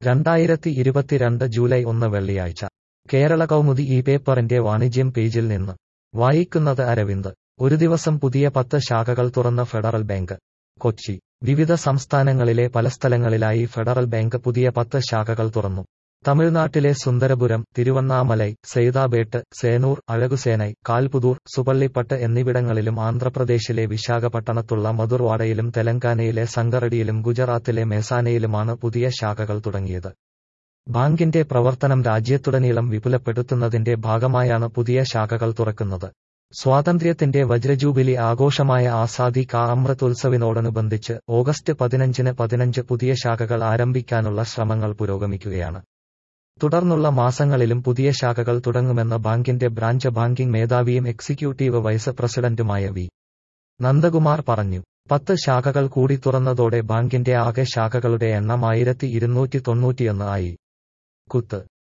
രണ്ടായിരത്തി ഇരുപത്തിരണ്ട് ജൂലൈ ഒന്ന് വെള്ളിയാഴ്ച കേരള കൗമുദി ഈ പേപ്പറിന്റെ വാണിജ്യം പേജിൽ നിന്ന് വായിക്കുന്നത് അരവിന്ദ് ഒരു ദിവസം പുതിയ പത്ത് ശാഖകൾ തുറന്ന ഫെഡറൽ ബാങ്ക് കൊച്ചി വിവിധ സംസ്ഥാനങ്ങളിലെ പല സ്ഥലങ്ങളിലായി ഫെഡറൽ ബാങ്ക് പുതിയ പത്ത് ശാഖകൾ തുറന്നു തമിഴ്നാട്ടിലെ സുന്ദരപുരം തിരുവണ്ണാമലൈ സെയ്താബേട്ട് സേനൂർ അഴകുസേനൈ കാൽപുതൂർ സുപള്ളിപ്പട്ട് എന്നിവിടങ്ങളിലും ആന്ധ്രാപ്രദേശിലെ വിശാഖപട്ടണത്തുള്ള മധുർവാഡയിലും തെലങ്കാനയിലെ സംഗറഡിയിലും ഗുജറാത്തിലെ മേസാനയിലുമാണ് പുതിയ ശാഖകൾ തുടങ്ങിയത് ബാങ്കിന്റെ പ്രവർത്തനം രാജ്യത്തുടനീളം വിപുലപ്പെടുത്തുന്നതിന്റെ ഭാഗമായാണ് പുതിയ ശാഖകൾ തുറക്കുന്നത് സ്വാതന്ത്ര്യത്തിന്റെ വജ്രജൂബിലി ആഘോഷമായ ആസാദി കാ അമൃത് ഉത്സവിനോടനുബന്ധിച്ച് ഓഗസ്റ്റ് പതിനഞ്ചിന് പതിനഞ്ച് പുതിയ ശാഖകൾ ആരംഭിക്കാനുള്ള ശ്രമങ്ങൾ പുരോഗമിക്കുകയാണ് തുടർന്നുള്ള മാസങ്ങളിലും പുതിയ ശാഖകൾ തുടങ്ങുമെന്ന് ബാങ്കിന്റെ ബ്രാഞ്ച് ബാങ്കിംഗ് മേധാവിയും എക്സിക്യൂട്ടീവ് വൈസ് പ്രസിഡന്റുമായ വി നന്ദകുമാർ പറഞ്ഞു പത്ത് ശാഖകൾ കൂടി തുറന്നതോടെ ബാങ്കിന്റെ ആകെ ശാഖകളുടെ എണ്ണം ആയിരത്തി ഇരുന്നൂറ്റി തൊണ്ണൂറ്റിയൊന്ന് ആയി കുത്ത്